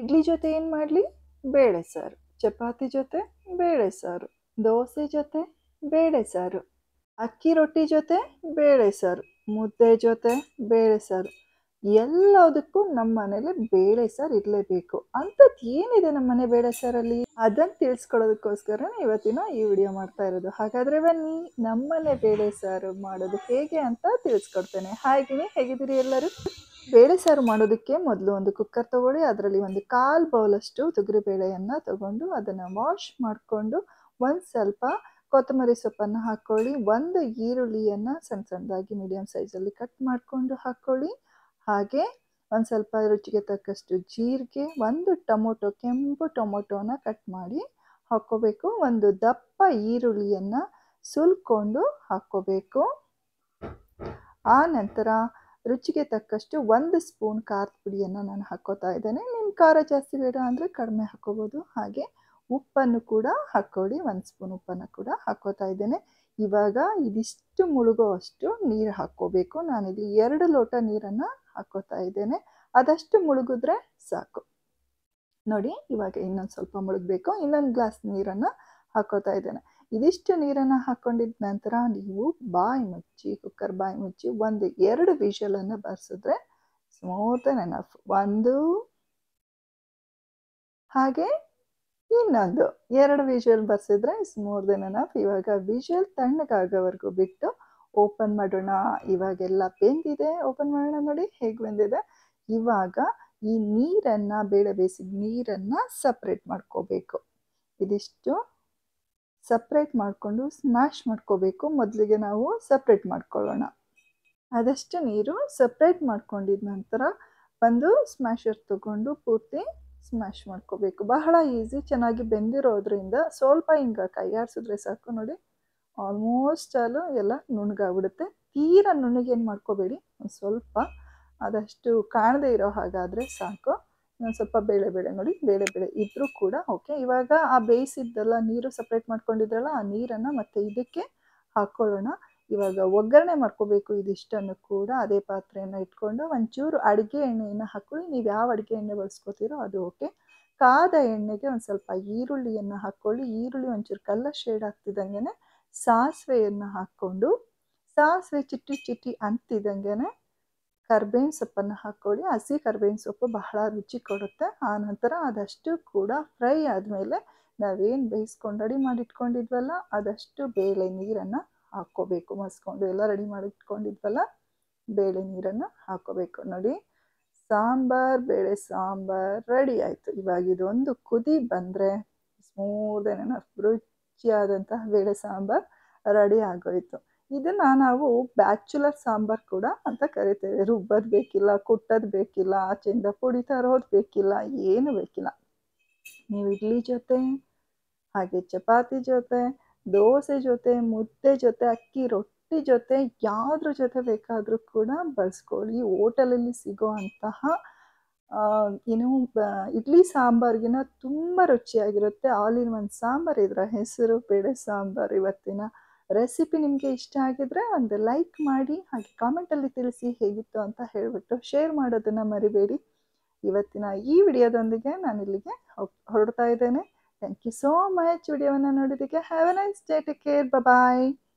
ಇಡ್ಲಿ ಜೊತೆ ಏನು ಮಾಡಲಿ ಬೇಳೆ ಸಾರು ಚಪಾತಿ ಜೊತೆ ಬೇಳೆ ಸಾರು ದೋಸೆ ಜೊತೆ ಬೇಳೆ ಸಾರು ಅಕ್ಕಿ ರೊಟ್ಟಿ ಜೊತೆ ಬೇಳೆ ಸಾರು ಮುದ್ದೆ ಜೊತೆ ಬೇಳೆ ಸಾರು ಎಲ್ಲದಕ್ಕೂ ನಮ್ಮ ಮನೇಲಿ ಬೇಳೆ ಸಾರು ಇರಲೇಬೇಕು ಅಂಥದ್ದು ಏನಿದೆ ನಮ್ಮ ಮನೆ ಬೇಳೆ ಸಾರಲ್ಲಿ ಅದನ್ನು ತಿಳಿಸ್ಕೊಡೋದಕ್ಕೋಸ್ಕರ ಇವತ್ತಿನ ಈ ವಿಡಿಯೋ ಮಾಡ್ತಾ ಇರೋದು ಹಾಗಾದರೆ ಬನ್ನಿ ನಮ್ಮನೆ ಬೇಳೆ ಸಾರು ಮಾಡೋದು ಹೇಗೆ ಅಂತ ತಿಳಿಸ್ಕೊಡ್ತೇನೆ ಹಾಗೆಯೇ ಹೇಗಿದ್ದೀರಿ ಎಲ್ಲರೂ ಬೇಳೆ ಸಾರು ಮಾಡೋದಕ್ಕೆ ಮೊದಲು ಒಂದು ಕುಕ್ಕರ್ ತಗೊಳ್ಳಿ ಅದರಲ್ಲಿ ಒಂದು ಕಾಲು ಬೌಲಷ್ಟು ತೊಗರಿಬೇಳೆಯನ್ನು ತಗೊಂಡು ಅದನ್ನು ವಾಶ್ ಮಾಡಿಕೊಂಡು ಒಂದು ಸ್ವಲ್ಪ ಕೊತ್ತಂಬರಿ ಸೊಪ್ಪನ್ನು ಹಾಕ್ಕೊಳ್ಳಿ ಒಂದು ಈರುಳ್ಳಿಯನ್ನು ಸಣ್ಣ ಸಣ್ಣದಾಗಿ ಮೀಡಿಯಮ್ ಸೈಜಲ್ಲಿ ಕಟ್ ಮಾಡಿಕೊಂಡು ಹಾಕ್ಕೊಳ್ಳಿ ಹಾಗೆ ಒಂದು ಸ್ವಲ್ಪ ರುಚಿಗೆ ತಕ್ಕಷ್ಟು ಜೀರಿಗೆ ಒಂದು ಟೊಮೊಟೊ ಕೆಂಪು ಟೊಮೊಟೊನ ಕಟ್ ಮಾಡಿ ಹಾಕ್ಕೋಬೇಕು ಒಂದು ದಪ್ಪ ಈರುಳ್ಳಿಯನ್ನು ಸುಲ್ಕೊಂಡು ಹಾಕ್ಕೋಬೇಕು ಆ ನಂತರ ರುಚಿಗೆ ತಕ್ಕಷ್ಟು ಒಂದು ಸ್ಪೂನ್ ಖಾರದ ಪುಡಿಯನ್ನು ನಾನು ಹಾಕ್ಕೋತಾ ಇದ್ದೇನೆ ನಿಮ್ಮ ಖಾರ ಜಾಸ್ತಿ ಬೇಡ ಅಂದರೆ ಕಡಿಮೆ ಹಾಕ್ಕೋಬೋದು ಹಾಗೆ ಉಪ್ಪನ್ನು ಕೂಡ ಹಾಕ್ಕೊಳ್ಳಿ ಒಂದು ಸ್ಪೂನ್ ಉಪ್ಪನ್ನು ಕೂಡ ಹಾಕ್ಕೋತಾ ಇದ್ದೇನೆ ಇವಾಗ ಇದಿಷ್ಟು ಮುಳುಗೋ ಅಷ್ಟು ನೀರು ಹಾಕ್ಕೋಬೇಕು ನಾನಿಲ್ಲಿ ಎರಡು ಲೋಟ ನೀರನ್ನು ಹಾಕ್ಕೋತಾ ಇದ್ದೇನೆ ಅದಷ್ಟು ಮುಳುಗಿದ್ರೆ ಸಾಕು ನೋಡಿ ಇವಾಗ ಇನ್ನೊಂದು ಸ್ವಲ್ಪ ಮುಳುಗಬೇಕು ಇನ್ನೊಂದು ಗ್ಲಾಸ್ ನೀರನ್ನು ಹಾಕ್ಕೋತಾ ಇದ್ದೇನೆ ಇದಿಷ್ಟು ನೀರನ್ನು ಹಾಕ್ಕೊಂಡಿದ ನಂತರ ನೀವು ಬಾಯಿ ಮುಚ್ಚಿ ಕುಕ್ಕರ್ ಬಾಯಿ ಮುಚ್ಚಿ ಒಂದು ಎರಡು ವಿಷಲನ್ನು ಬರ್ಸಿದ್ರೆ ಸ್ಮೂತ್ ಆ್ಯಂಡ್ ಎನಫ್ ಒಂದು ಹಾಗೆ ಇನ್ನೊಂದು ಎರಡು ವಿಷಲ್ ಬರ್ಸಿದ್ರೆ ಸ್ಮೂತ್ ದೆನ್ ಎನಫ್ ಇವಾಗ ವಿಷಲ್ ತಣ್ಣಗಾಗೋವರೆಗೂ ಬಿಟ್ಟು ಓಪನ್ ಮಾಡೋಣ ಇವಾಗೆಲ್ಲ ಬೆಂದಿದೆ ಓಪನ್ ಮಾಡೋಣ ನೋಡಿ ಹೇಗೆ ಬೆಂದಿದೆ ಇವಾಗ ಈ ನೀರನ್ನು ಬೇಳೆ ಬೇಯಿಸಿದ ನೀರನ್ನು ಸಪ್ರೇಟ್ ಮಾಡ್ಕೋಬೇಕು ಇದಿಷ್ಟು ಸಪ್ರೇಟ್ ಮಾಡಿಕೊಂಡು ಸ್ಮ್ಯಾಶ್ ಮಾಡ್ಕೋಬೇಕು ಮೊದಲಿಗೆ ನಾವು ಸಪ್ರೇಟ್ ಮಾಡ್ಕೊಳ್ಳೋಣ ಅದಷ್ಟು ನೀರು ಸಪ್ರೇಟ್ ಮಾಡ್ಕೊಂಡಿದ ನಂತರ ಒಂದು ಸ್ಮ್ಯಾಶರ್ ತಗೊಂಡು ಪೂರ್ತಿ ಸ್ಮ್ಯಾಶ್ ಮಾಡ್ಕೋಬೇಕು ಬಹಳ ಈಸಿ ಚೆನ್ನಾಗಿ ಬೆಂದಿರೋದ್ರಿಂದ ಸ್ವಲ್ಪ ಹಿಂಗೆ ಕೈಯಾಡಿಸಿದ್ರೆ ಸಾಕು ನೋಡಿ ಆಲ್ಮೋಸ್ಟ್ ಅಲ್ಲೂ ಎಲ್ಲ ನುಣ್ಣಗಾಗ್ಬಿಡುತ್ತೆ ತೀರಾ ನುಣ್ಣಗೇನು ಮಾಡ್ಕೋಬೇಡಿ ಒಂದು ಸ್ವಲ್ಪ ಆದಷ್ಟು ಕಾಣದೇ ಇರೋ ಹಾಗಾದರೆ ಸಾಕು ಒಂದು ಸ್ವಲ್ಪ ಬೇಳೆ ಬೇಳೆ ನೋಡಿ ಬೇಳೆ ಬೇಳೆ ಇದ್ದರೂ ಕೂಡ ಓಕೆ ಇವಾಗ ಆ ಬೇಯಿಸಿದ್ದೆಲ್ಲ ನೀರು ಸಪ್ರೇಟ್ ಮಾಡ್ಕೊಂಡಿದ್ರಲ್ಲ ಆ ನೀರನ್ನು ಮತ್ತೆ ಇದಕ್ಕೆ ಹಾಕ್ಕೊಳ್ಳೋಣ ಇವಾಗ ಒಗ್ಗರಣೆ ಮಾಡ್ಕೋಬೇಕು ಇದಿಷ್ಟನ್ನು ಕೂಡ ಅದೇ ಪಾತ್ರೆಯನ್ನು ಇಟ್ಕೊಂಡು ಒಂಚೂರು ಅಡುಗೆ ಎಣ್ಣೆಯನ್ನು ಹಾಕ್ಕೊಳ್ಳಿ ನೀವು ಯಾವ ಅಡುಗೆ ಎಣ್ಣೆ ಬಳಸ್ಕೋತೀರೋ ಅದು ಓಕೆ ಕಾದ ಎಣ್ಣೆಗೆ ಒಂದು ಸ್ವಲ್ಪ ಈರುಳ್ಳಿಯನ್ನು ಹಾಕ್ಕೊಳ್ಳಿ ಈರುಳ್ಳಿ ಒಂಚೂರು ಕಲ್ಲ ಶೇಡ್ ಆಗ್ತಿದ್ದಂಗೆ ಸಾಸಿವೆಯನ್ನು ಹಾಕ್ಕೊಂಡು ಸಾಸಿವೆ ಚಿಟ್ಟಿ ಚಿಟ್ಟಿ ಅಂತಿದ್ದಂಗೆ ಕರ್ಬೇವಿನ ಸೊಪ್ಪನ್ನು ಹಾಕ್ಕೊಳ್ಳಿ ಹಸಿ ಕರ್ಬೇವಿನ ಸೊಪ್ಪು ಬಹಳ ರುಚಿ ಕೊಡುತ್ತೆ ಆ ನಂತರ ಅದಷ್ಟು ಕೂಡ ಫ್ರೈ ಆದಮೇಲೆ ನಾವೇನು ಬೇಯಿಸ್ಕೊಂಡು ರೆಡಿ ಮಾಡಿಟ್ಕೊಂಡಿದ್ವಲ್ಲ ಅದಷ್ಟು ಬೇಳೆ ನೀರನ್ನು ಹಾಕ್ಕೋಬೇಕು ಮಸ್ಕೊಂಡು ಎಲ್ಲ ರೆಡಿ ಮಾಡಿಟ್ಕೊಂಡಿದ್ವಲ್ಲ ಬೇಳೆ ನೀರನ್ನು ಹಾಕ್ಕೋಬೇಕು ನೋಡಿ ಸಾಂಬಾರ್ ಬೇಳೆ ಸಾಂಬಾರ್ ರೆಡಿ ಆಯಿತು ಇವಾಗ ಇದೊಂದು ಕುದಿ ಬಂದರೆ ಸ್ಮೂತ್ ಏನೇನೋ ರುಚಿಯಾದಂತಹ ಬೇಳೆ ಸಾಂಬಾರ್ ರೆಡಿ ಆಗೋಯ್ತು ಇದನ್ನು ನಾವು ಬ್ಯಾಚುಲರ್ ಸಾಂಬಾರ್ ಕೂಡ ಅಂತ ಕರಿತೇವೆ ರುಬ್ಬೋದು ಬೇಕಿಲ್ಲ ಕುಟ್ಟೋದು ಬೇಕಿಲ್ಲ ಆಚೆಯಿಂದ ಪುಡಿ ತರೋದು ಬೇಕಿಲ್ಲ ಏನು ಬೇಕಿಲ್ಲ ನೀವು ಇಡ್ಲಿ ಜೊತೆ ಹಾಗೆ ಚಪಾತಿ ಜೊತೆ ದೋಸೆ ಜೊತೆ ಮುದ್ದೆ ಜೊತೆ ಅಕ್ಕಿ ರೊಟ್ಟಿ ಜೊತೆ ಯಾವುದ್ರ ಜೊತೆ ಬೇಕಾದರೂ ಕೂಡ ಬಳಸ್ಕೊಳ್ಳಿ ಹೋಟೆಲಲ್ಲಿ ಸಿಗೋ ಅಂತಹ ಏನು ಇಡ್ಲಿ ಸಾಂಬಾರ್ಗಿನ ತುಂಬ ರುಚಿಯಾಗಿರುತ್ತೆ ಆಲ್ ಇನ್ ಒನ್ ಸಾಂಬಾರ್ ಇದರ ಹೆಸರು ಬೇಳೆ ಸಾಂಬಾರ್ ಇವತ್ತಿನ ರೆಸಿಪಿ ನಿಮಗೆ ಇಷ್ಟ ಆಗಿದ್ರೆ ಒಂದು ಲೈಕ್ ಮಾಡಿ ಹಾಗೆ ಕಾಮೆಂಟಲ್ಲಿ ತಿಳಿಸಿ ಹೇಗಿತ್ತು ಅಂತ ಹೇಳಿಬಿಟ್ಟು ಶೇರ್ ಮಾಡೋದನ್ನು ಮರಿಬೇಡಿ ಇವತ್ತಿನ ಈ ವಿಡಿಯೋದೊಂದಿಗೆ ನಾನು ಇಲ್ಲಿಗೆ ಹೊರಡ್ತಾ ಇದ್ದೇನೆ ಥ್ಯಾಂಕ್ ಯು ಸೋ ಮಚ್ ವಿಡಿಯೋವನ್ನು ನೋಡೋದಕ್ಕೆ have a nice day take care bye